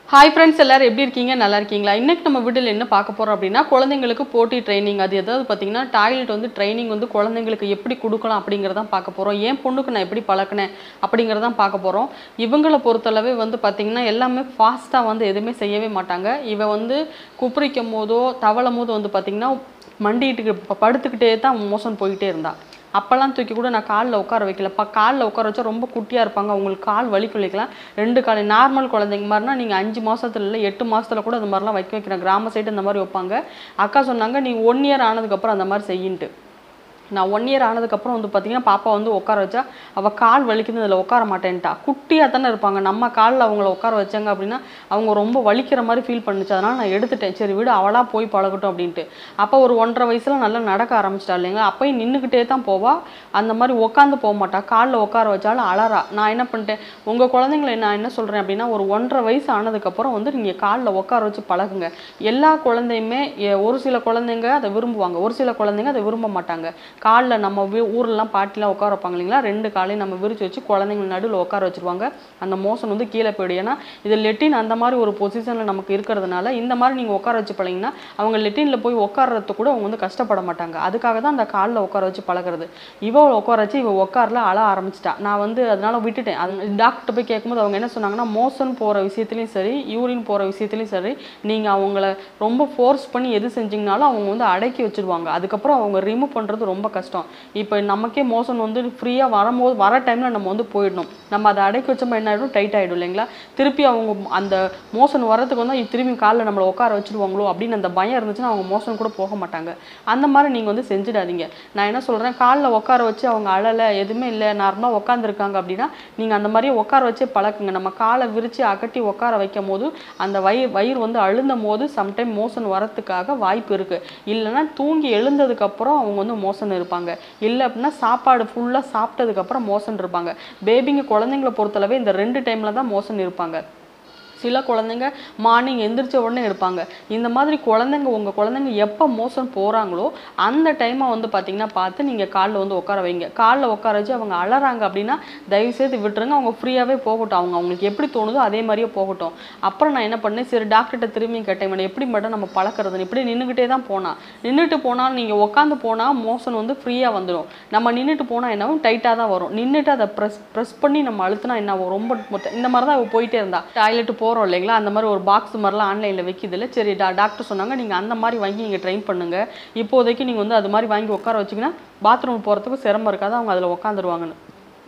Hi friends எல்லாரும் எப்படி இருக்கீங்க நல்லா இருக்கீங்களா இன்னைக்கு நம்ம வீட்டில் என்ன பார்க்க போறோம் அப்படின்னா குழந்தைங்களுக்கு போட்டி ட்ரைனிங் அது எதாவது பார்த்தீங்கன்னா டாய்லெட் வந்து ட்ரைனிங் வந்து குழந்தைங்களுக்கு எப்படி கொடுக்கலாம் அப்படிங்கிறதான் பார்க்க போறோம் என் பொண்ணுக்கு நான் எப்படி பழக்கினேன் அப்படிங்கிறதான் பார்க்க போறோம் இவங்களை பொறுத்தளவே வந்து பார்த்தீங்கன்னா எல்லாமே ஃபாஸ்ட்டாக வந்து எதுவுமே செய்யவே மாட்டாங்க இவ வந்து குப்புரிக்கும் போதோ தவளும் போதோ வந்து பார்த்தீங்கன்னா மண்டிட்டு ப- படுத்துக்கிட்டே தான் மோசம் போயிட்டே இருந்தா அப்போல்லாம் தூக்கி கூட நான் காலில் உட்கார வைக்கல இப்போ காலில் உட்கார வச்சா ரொம்ப குட்டியாக இருப்பாங்க அவங்களுக்கு கால் வலிக்கு வைக்கலாம் ரெண்டு கால் நார்மல் குழந்தைங்க மாதிரினா நீங்கள் அஞ்சு மாசத்துல இல்லை எட்டு மாசத்துல கூட அந்த மாதிரிலாம் வைக்க வைக்கிறேன் கிராம சைடு இந்த மாதிரி வைப்பாங்க அக்கா சொன்னாங்க நீ ஒன் இயர் ஆனதுக்கப்புறம் அந்த மாதிரி செய்யின்ட்டு நான் ஒன் இயர் ஆனதுக்கப்புறம் வந்து பார்த்தீங்கன்னா பாப்பா வந்து உட்கார வச்சா அவள் கால் வலிக்குது அதில் உட்கார மாட்டேன்ட்டா குட்டியாக தானே இருப்பாங்க நம்ம காலில் அவங்கள உட்கார வச்சாங்க அப்படின்னா அவங்க ரொம்ப வலிக்கிற மாதிரி ஃபீல் பண்ணுச்சு அதனால் நான் எடுத்துட்டேன் சரி விடு அவளாக போய் பழகட்டும் அப்படின்ட்டு அப்போ ஒரு ஒன்றரை வயசில் நல்லா நடக்க ஆரம்பிச்சிட்டா இல்லைங்களா அப்பயும் நின்றுக்கிட்டே தான் போவா அந்த மாதிரி உட்காந்து போக மாட்டா காலில் உட்கார வச்சாலும் அலறா நான் என்ன பண்ணிட்டேன் உங்கள் குழந்தைங்களை நான் என்ன சொல்கிறேன் அப்படின்னா ஒரு ஒன்றரை வயசு ஆனதுக்கப்புறம் வந்து நீங்கள் காலில் உட்கார வச்சு பழகுங்க எல்லா குழந்தையுமே எ- ஒரு சில குழந்தைங்க அதை விரும்புவாங்க ஒரு சில குழந்தைங்க அதை விரும்ப மாட்டாங்க காலில் நம்ம வீ- ஊர்லலாம் பாட்டிலாம் உட்கார வைப்பாங்க இல்லைங்களா ரெண்டு காலையும் நம்ம விரிச்சு வச்சு குழந்தைங்க நடுவில் உட்கார வச்சிருவாங்க அந்த மோசன் வந்து கீழே போயிடும் ஏன்னா இது லெட்டின் அந்த மாதிரி ஒரு பொசிஷனில் நமக்கு இருக்கிறதுனால இந்த மாதிரி நீங்கள் உட்கார வச்சு பழகிங்கன்னா அவங்க லெட்டினில் போய் உட்கார்றது கூட அவங்க வந்து கஷ்டப்பட மாட்டாங்க அதுக்காக தான் அந்த காலில் உட்கார வச்சு பழகுறது இவ உட்கார வச்சு இவ உட்காரல அழ ஆரம்பிச்சிட்டா நான் வந்து அதனால விட்டுட்டேன் அது டாக்டர் போய் கேட்கும்போது அவங்க என்ன சொன்னாங்கன்னா மோசன் போகிற விஷயத்துலையும் சரி யூரின் போகிற விஷயத்துலையும் சரி நீங்கள் அவங்கள ரொம்ப ஃபோர்ஸ் பண்ணி எது செஞ்சீங்கனாலும் அவங்க வந்து அடக்கி வச்சிருவாங்க அதுக்கப்புறம் அவங்க ரிமூவ் பண்ணுறது ரொம்ப கஷ்டம் இப்போ நமக்கே மோசன் வந்து ஃப்ரீயாக வரும்போது வர டைமில் நம்ம வந்து போயிடணும் நம்ம அதை அடக்கி வச்சோம்னா என்ன ஆகிடும் டைட் ஆகிடும் இல்லைங்களா திருப்பி அவங்க அந்த மோசன் வரதுக்கு வந்து இது திரும்பி காலில் நம்மளை உட்கார வச்சிருவாங்களோ அப்படின்னு அந்த பயம் இருந்துச்சுன்னா அவங்க மோசன் கூட போக மாட்டாங்க அந்த மாதிரி நீங்கள் வந்து செஞ்சிடாதீங்க நான் என்ன சொல்கிறேன் காலில் உட்கார வச்சு அவங்க அழலை எதுவுமே இல்லை நார்மலாக உட்காந்துருக்காங்க அப்படின்னா நீங்கள் அந்த மாதிரியே உட்கார வச்சே பழக்குங்க நம்ம காலை விரித்து அகட்டி உட்கார வைக்கும் போது அந்த வயிறு வயிறு வந்து அழுந்தும் போது சம்டைம் மோசன் வரத்துக்காக வாய்ப்பு இருக்குது இல்லைன்னா தூங்கி எழுந்ததுக்கப்புறம் அவங்க வந்து மோசன் இருப்பாங்க இல்லை அப்படின்னா சாப்பாடு ஃபுல்லாக சாப்பிட்டதுக்கப்புறம் மோசன் இருப்பாங்க பேபிங்க குழந்தைங்கள பொறுத்தளவே இந்த ரெண்டு டைமில் தான் மோசன் இருப்பாங்க சில குழந்தைங்க மார்னிங் எந்திரிச்ச உடனே இருப்பாங்க இந்த மாதிரி குழந்தைங்க உங்கள் குழந்தைங்க எப்போ மோசம் போகிறாங்களோ அந்த டைமை வந்து பார்த்தீங்கன்னா பார்த்து நீங்கள் காலில் வந்து உட்கார வைங்க காலில் உட்கார வச்சு அவங்க அழறாங்க அப்படின்னா தயவுசெய்து விட்டுருங்க அவங்க ஃப்ரீயாகவே போகட்டும் அவங்க அவங்களுக்கு எப்படி தோணுதோ அதே மாதிரியே போகட்டும் அப்புறம் நான் என்ன பண்ணேன் சரி டாக்டர்கிட்ட திரும்பி கேட்டேன் மேடம் எப்படி மேடம் நம்ம பழக்கிறது இப்படி நின்றுக்கிட்டே தான் போனா நின்றுட்டு போனால் நீங்கள் உட்காந்து போனால் மோசன் வந்து ஃப்ரீயாக வந்துடும் நம்ம நின்றுட்டு போனால் என்னவும் டைட்டாக தான் வரும் நின்றுட்டு அதை ப்ரெஸ் ப்ரெஸ் பண்ணி நம்ம அழுத்தினா என்ன ஆகும்? ரொம்ப மொத்த- இந்த மாதிரி தான் அவ போயிட்டே இருந்தா டாய்லெட் போகிறோம் இல்லைங்களா அந்த மாதிரி ஒரு பாக்ஸ் மாதிரிலாம் ஆன்லைனில் விற்கிதுல சரி டா டாக்டர் சொன்னாங்க நீங்கள் அந்த மாதிரி வாங்கி நீங்கள் ட்ரைன் பண்ணுங்க இப்போதைக்கு நீங்கள் வந்து அது மாதிரி வாங்கி உட்கார வச்சிங்கன்னா பாத்ரூம் போகிறதுக்கு சிரமம் இருக்காது அவங்க அதில் உட்காந்துருவாங்கன்னு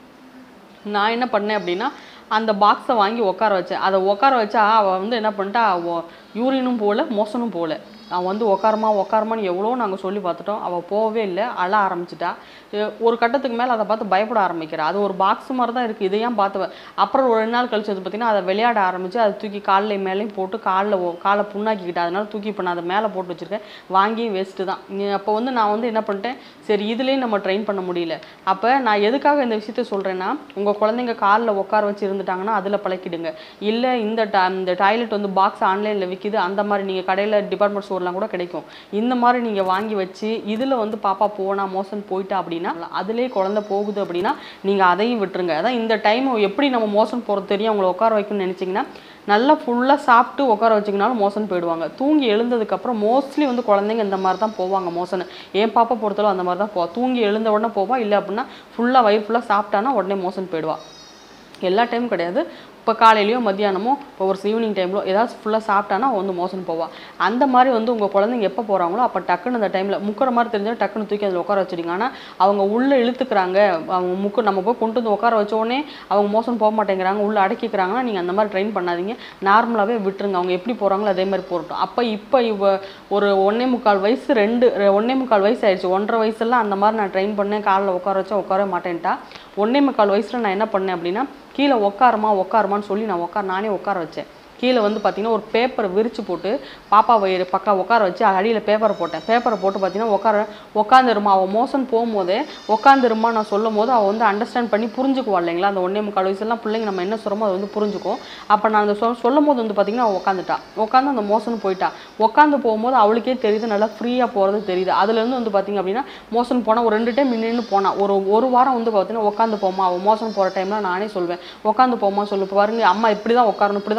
நான் என்ன பண்ணேன் அப்படின்னா அந்த பாக்ஸை வாங்கி உட்கார வச்சேன் அதை உட்கார வச்சா அவள் வந்து என்ன பண்ணிட்டா யூரினும் போகல மோசனும் போகல அவன் வந்து உட்காருமா உட்காருமான்னு எவ்வளோ நாங்கள் சொல்லி பார்த்துட்டோம் அவள் போகவே இல்லை அழ ஆரம்பிச்சிட்டா எ- ஒரு கட்டத்துக்கு மேலே அதை பார்த்து பயப்பட ஆரம்பிக்கிறா அது ஒரு பாக்ஸ் மாதிரி தான் இருக்குது இதை ஏன் பார்த்து அப்புறம் ஒரு ரெண்டு நாள் கழிச்சு வந்து பார்த்தீங்கன்னா அதை விளையாட ஆரம்பிச்சு அதை தூக்கி காலில் மேலேயும் போட்டு காலில் காலை புண்ணாக்கிக்கிட்டா அதனால தூக்கி இப்போ நான் அதை மேலே போட்டு வச்சிருக்கேன் வாங்கி வேஸ்ட்டு தான் அப்போ வந்து நான் வந்து என்ன பண்ணிட்டேன் சரி இதுலேயும் நம்ம ட்ரெயின் பண்ண முடியல அப்போ நான் எதுக்காக இந்த விஷயத்த சொல்கிறேன்னா உங்கள் குழந்தைங்க காலில் உட்கார வச்சு இருந்துட்டாங்கன்னா அதில் பழக்கிடுங்க இல்லை இந்த ta- இந்த டாய்லெட் வந்து பாக்ஸ் ஆன்லைனில் விற்கிது அந்த மாதிரி நீங்கள் கடையில் டிபார்ட்மெண்ட் ஸ்டோர்லாம் கூட கிடைக்கும் இந்த மாதிரி நீங்கள் வாங்கி வச்சு இதில் வந்து பாப்பா போனா மோசன் போயிட்டா அப்படின்னா அதுலேயே குழந்தை போகுது அப்படின்னா நீங்கள் அதையும் விட்டுருங்க அதான் இந்த டைம் எப்படி நம்ம மோசன் போகிறது தெரியும் அவங்கள உட்கார வைக்கணும்னு நினச்சிங்கன்னா நல்லா ஃபுல்லாக சாப்பிட்டு உட்கார வச்சிங்கனாலும் மோசன் போயிடுவாங்க தூங்கி எழுந்ததுக்கப்புறம் மோஸ்ட்லி வந்து குழந்தைங்க இந்த மாதிரி தான் போவாங்க மோசன் என் பாப்பா பொறுத்தளவு அந்த மாதிரி தான் போவா தூங்கி எழுந்த உடனே போவா இல்லை அப்படின்னா ஃபுல்லாக வயிறு ஃபுல்லாக சாப்பிட்டானா உடனே மோசன் போயிடுவா எல்லா டைமும் கிடையாது இப்போ காலையிலையோ மத்தியானமோ இப்போ ஒரு ஈவினிங் டைம்லோ ஏதாவது ஃபுல்லாக சாப்பிட்டானா அவ வந்து மோசன் போவா அந்த மாதிரி வந்து உங்கள் குழந்தைங்க எப்போ போகிறாங்களோ அப்போ டக்குன்னு அந்த டைமில் முக்கிற மாதிரி தெரிஞ்சால் டக்குன்னு தூக்கி அதில் உட்கார வச்சிடுங்க ஆனால் அவங்க உள்ளே இழுத்துக்கிறாங்க அவங்க முக்கு நம்ம போய் கொண்டு வந்து உட்கார வச்ச உடனே அவங்க மோசம் போக மாட்டேங்கிறாங்க உள்ளே அடக்கிக்கிறாங்கன்னா நீங்கள் அந்த மாதிரி ட்ரெயின் பண்ணாதீங்க நார்மலாகவே விட்டுருங்க அவங்க எப்படி போகிறாங்களோ அதே மாதிரி போகட்டும் அப்போ இப்போ இவ ஒரு ஒன்னே முக்கால் வயசு ரெண்டு ரெ- ஒன்னே முக்கால் வயசு ஆயிடுச்சு ஒன்றரை வயசுலாம் அந்த மாதிரி நான் ட்ரெயின் பண்ணேன் காலில் உட்கார வச்சா உட்காரவே மாட்டேன்ட்டா ஒன்னே முக்கால் வயசில் நான் என்ன பண்ணேன் அப்படின்னா கீழே உட்காருமா உட்காருமான்னு சொல்லி நான் உட்கார நானே உட்கார வச்சேன் கீழே வந்து பார்த்தீங்கன்னா ஒரு பேப்பரை விரிச்சு போட்டு பாப்பா வயிறு பக்கம் உட்கார வச்சு அடியில் பேப்பரை போட்டேன் பேப்பரை போட்டு பார்த்தீங்கன்னா உட்கார உட்காந்துருமா அவள் மோசன் போகும்போதே உட்காந்துருமா நான் சொல்லும் போது அவள் வந்து அண்டர்ஸ்டாண்ட் பண்ணி புரிஞ்சுக்குவா இல்லைங்களா அந்த ஒன்றே முக்கால் வயசுலாம் பிள்ளைங்க நம்ம என்ன சொல்கிறோமோ அது வந்து புரிஞ்சுக்கும் அப்போ நான் அந்த சொல் சொல்லும் போது வந்து பார்த்தீங்கன்னா அவள் உட்காந்துட்டா உட்காந்து அந்த மோசன் போயிட்டா உட்காந்து போகும்போது அவளுக்கே தெரியுது நல்லா ஃப்ரீயாக போகிறது தெரியுது அதுலேருந்து வந்து பார்த்தீங்க அப்படின்னா மோசன் போனால் ஒரு ரெண்டு டைம் நின்று போனா ஒரு ஒரு வாரம் வந்து பார்த்தீங்கன்னா உட்காந்து போமா அவள் மோசன் போகிற டைம்ல நானே சொல்வேன் உட்காந்து போமா சொல்லு பாருங்க அம்மா இப்படி தான் உட்காரணும் இப்படி தான் உட்காரணும் சொல்லி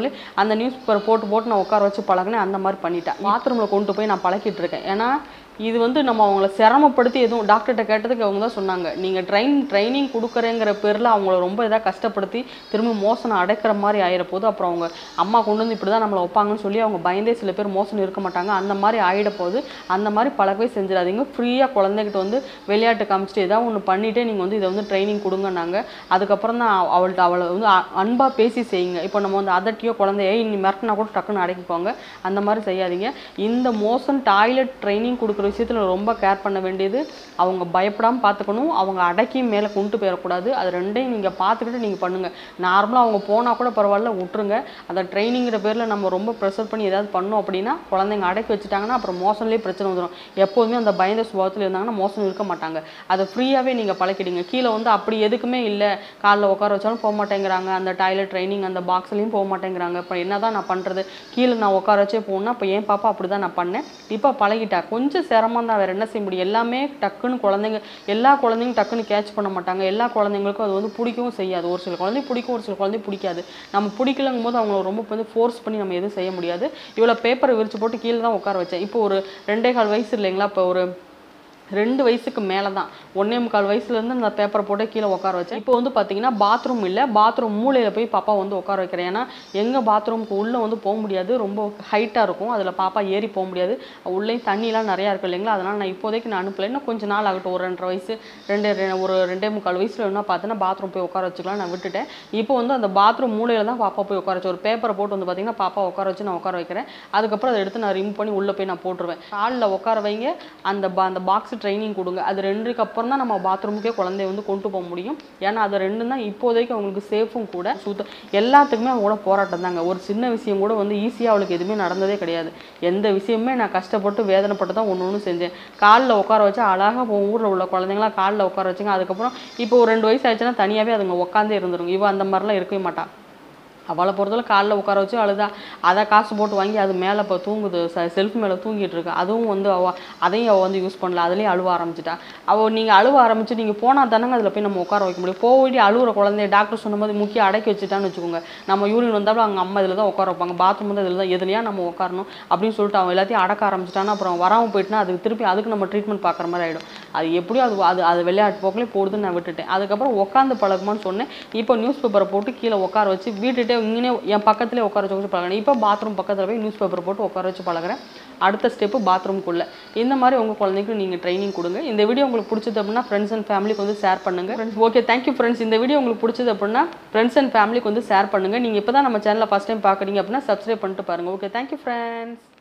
சொல்லி அந்த நியூஸ் பேப்பர் போட்டு போட்டு நான் உட்கார வச்சு பழகினேன் அந்த மாதிரி பண்ணிட்டேன் பாத்ரூமில் கொண்டு போய் நான் பழக்கிட்டு இருக்கேன் ஏன்னா இது வந்து நம்ம அவங்கள சிரமப்படுத்தி எதுவும் டாக்டர்கிட்ட கேட்டதுக்கு அவங்க தான் சொன்னாங்க நீங்கள் ட்ரைன் ட்ரைனிங் கொடுக்குறேங்கிற பேரில் அவங்கள ரொம்ப இதாக கஷ்டப்படுத்தி திரும்ப மோசனம் அடைக்கிற மாதிரி ஆயிர போது அப்புறம் அவங்க அம்மா கொண்டு வந்து இப்படி தான் நம்மளை வைப்பாங்கன்னு சொல்லி அவங்க பயந்தே சில பேர் மோசனம் இருக்க மாட்டாங்க அந்த மாதிரி ஆயிட போது அந்த மாதிரி பழகவே செஞ்சிடாதீங்க ஃப்ரீயாக குழந்தைகிட்ட வந்து விளையாட்டு காமிச்சிட்டு ஏதாவது ஒன்று பண்ணிட்டே நீங்கள் வந்து இதை வந்து ட்ரைனிங் கொடுங்கன்னாங்க அதுக்கப்புறம் தான் அவ- அவள்கிட்ட அவளை வந்து அ- அன்பா பேசி செய்யுங்க இப்போ நம்ம வந்து அதட்டியோ குழந்தைய நீ மிரட்டினா கூட டக்குன்னு அடக்கிக்கோங்க அந்த மாதிரி செய்யாதீங்க இந்த மோசன் டாய்லெட் ட்ரைனிங் கொடுக்குற விஷயத்துல ரொம்ப கேர் பண்ண வேண்டியது அவங்க பயப்படாமல் பார்த்துக்கணும் அவங்க அடக்கி மேலே கொண்டு போயிடக்கூடாது அது ரெண்டையும் நீங்கள் பார்த்துக்கிட்டு நீங்கள் பண்ணுங்கள் நார்மலாக அவங்க போனால் கூட பரவாயில்ல விட்டுருங்க அந்த ட்ரைனிங்கிற பேரில் நம்ம ரொம்ப ப்ரெஷர் பண்ணி ஏதாவது பண்ணோம் அப்படின்னா குழந்தைங்க அடக்கி வச்சுட்டாங்கன்னா அப்புறம் மோசன்லேயே பிரச்சனை வந்துடும் எப்போதுமே அந்த பயந்த சுபாவத்தில் இருந்தாங்கன்னா மோசம் இருக்க மாட்டாங்க அதை ஃப்ரீயாகவே நீங்கள் பழக்கிடுங்க கீழே வந்து அப்படி எதுக்குமே இல்லை காலில் உட்கார வச்சாலும் போக மாட்டேங்கிறாங்க அந்த டாய்லெட் ட்ரைனிங் அந்த பாக்ஸ்லையும் போக மாட்டேங்கிறாங்க இப்போ என்ன தான் நான் பண்ணுறது கீழே நான் உட்கார வச்சே போகணும்னா இப்போ என் பாப்பா அப்படி தான் நான் பண்ணேன் இப்போ பழகிட்டா கொஞ்சம் சிரமம் தான் வேறு என்ன செய்ய முடியும் எல்லாமே டக்குன்னு குழந்தைங்க எல்லா குழந்தைங்க டக்குன்னு கேட்ச் பண்ண மாட்டாங்க எல்லா குழந்தைங்களுக்கும் அது வந்து பிடிக்கவும் செய்யாது ஒரு சில குழந்தை பிடிக்கும் ஒரு சில குழந்தை பிடிக்காது நம்ம பிடிக்கலங்கும் போது அவங்கள ரொம்ப வந்து ஃபோர்ஸ் பண்ணி நம்ம எதுவும் செய்ய முடியாது இவ்வளோ பேப்பரை விரிச்சு போட்டு கீழே தான் உட்கார வச்சேன் இப்போ ஒரு ரெண்டே கால் வயசு இல்லைங்களா இப்போ ஒரு ரெண்டு வயசுக்கு மேலே தான் ஒன்றே முக்கால் வயசுலேருந்து அந்த பேப்பரை போட்டு கீழே உட்கார வச்சேன் இப்போ வந்து பார்த்தீங்கன்னா பாத்ரூம் இல்லை பாத்ரூம் மூலையில் போய் பாப்பா வந்து உட்கார வைக்கிறேன் ஏன்னா எங்கள் பாத்ரூமுக்கு உள்ளே வந்து போக முடியாது ரொம்ப ஹைட்டாக இருக்கும் அதில் பாப்பா ஏறி போக முடியாது உள்ளேயும் தண்ணிலாம் நிறையா இருக்கு இல்லைங்களா அதனால் நான் இப்போதைக்கு நான் அனுப்பலை இன்னும் கொஞ்சம் நாள் ஆகட்டும் ஒரு ரெண்டரை வயசு ரெண்டு ரெ- ஒரு ரெண்டே முக்கால் வயசில் என்ன பார்த்தீங்கன்னா பாத்ரூம் போய் உட்கார வச்சுக்கலாம் நான் விட்டுட்டேன் இப்போ வந்து அந்த பாத்ரூம் மூலையில் தான் பாப்பா போய் உட்கார வச்சு ஒரு பேப்பரை போட்டு வந்து பார்த்தீங்கன்னா பாப்பா உட்கார வச்சு நான் உட்கார வைக்கிறேன் அதுக்கப்புறம் அதை எடுத்து நான் ரிமூவ் பண்ணி உள்ளே போய் நான் போட்டுருவேன் காலில் உட்கார வைங்க அந்த பா அந்த பாக்ஸ் ட்ரைனிங் கொடுங்க அது ரெண்டுக்கு அப்புறம் தான் நம்ம பாத்ரூமுக்கே குழந்தைய வந்து கொண்டு போக முடியும் ஏன்னா அது ரெண்டும் தான் இப்போதைக்கு அவங்களுக்கு சேஃபும் கூட சுத்த எல்லாத்துக்குமே அவங்க கூட போராட்டம் தாங்க ஒரு சின்ன விஷயம் கூட வந்து ஈஸியாக அவளுக்கு எதுவுமே நடந்ததே கிடையாது எந்த விஷயமுமே நான் கஷ்டப்பட்டு வேதனைப்பட்டு தான் ஒன்று ஒன்று செஞ்சேன் காலில் உட்கார வச்சு அழகாக ஊரில் உள்ள குழந்தைங்களாம் காலில் உட்கார வச்சுங்க அதுக்கப்புறம் இப்போ ஒரு ரெண்டு வயசு ஆயிடுச்சுன்னா தனியாகவே அதுங்க உட்காந்தே இருந்துருங்க இவ அந்த மாதிரிலாம் இருக்கவே மாட்டா அவளை பொறுத்தவரை காலில் உட்கார வச்சு அழுதா அதை காசு போட்டு வாங்கி அது மேலே இப்போ தூங்குது செல்ஃப் மேலே தூங்கிட்டு இருக்கு அதுவும் வந்து அவ அதையும் அவள் வந்து யூஸ் பண்ணல அதுலேயும் அழுவ ஆரம்பிச்சிட்டா அவள் நீங்கள் அழுவ ஆரம்பிச்சு நீங்கள் போனால் தானங்க அதில் போய் நம்ம உட்கார வைக்க முடியும் போய் அழுகுற குழந்தைய டாக்டர் சொன்னபோது முக்கியம் அடக்கி வச்சுட்டான்னு வச்சுக்கோங்க நம்ம யூரின் வந்தாலும் அவங்க அம்மா இதில் தான் உட்கார வைப்பாங்க பாத்ரூம் வந்து இதில் தான் எதுலையா நம்ம உட்காரணும் அப்படின்னு சொல்லிட்டு அவன் எல்லாத்தையும் அடக்க ஆரம்பிச்சிட்டான்னா அப்புறம் வராமல் போயிட்டுனா அதுக்கு திருப்பி அதுக்கு நம்ம ட்ரீட்மெண்ட் பார்க்குற மாதிரி ஆகிடும் அது எப்படியோ அது அது அது விளையாட்டு போக்கிலே போடுதுன்னு நான் விட்டுட்டேன் அதுக்கப்புறம் உட்காந்து பழகுமான்னு சொன்னேன் இப்போ நியூஸ் பேப்பரை போட்டு கீழே உட்கார வச்சு வீட்டுட்டே இங்கே என் பக்கத்துலேயே உட்கார வச்சு வச்சு பழகினேன் இப்போ பாத்ரூம் பக்கத்தில் போய் நியூஸ் பேப்பர் போட்டு உட்கார வச்சு பழகுறேன் அடுத்த ஸ்டெப்பு பாத்ரூம்குள்ளே இந்த மாதிரி உங்கள் குழந்தைக்கு நீங்கள் ட்ரைனிங் கொடுங்க இந்த வீடியோ உங்களுக்கு பிடிச்சது அப்படின்னா ஃப்ரெண்ட்ஸ் அண்ட் ஃபேமிலிக்கு வந்து ஷேர் பண்ணுங்க ஃப்ரெண்ட்ஸ் ஓகே தேங்க்யூ ஃப்ரெண்ட்ஸ் இந்த வீடியோ உங்களுக்கு பிடிச்சது அப்படின்னா ஃப்ரெண்ட்ஸ் அண்ட் ஃபேமிலிக்கு வந்து ஷேர் பண்ணுங்க நீங்கள் இப்போ தான் நம்ம சேனலை ஃபஸ்ட் டைம் பார்க்குறீங்க அப்படின்னா சப்ஸ்கிரைப் பண்ணிட்டு பாருங்க ஓகே தேங்க்யூ ஃப்ரெண்ட்ஸ்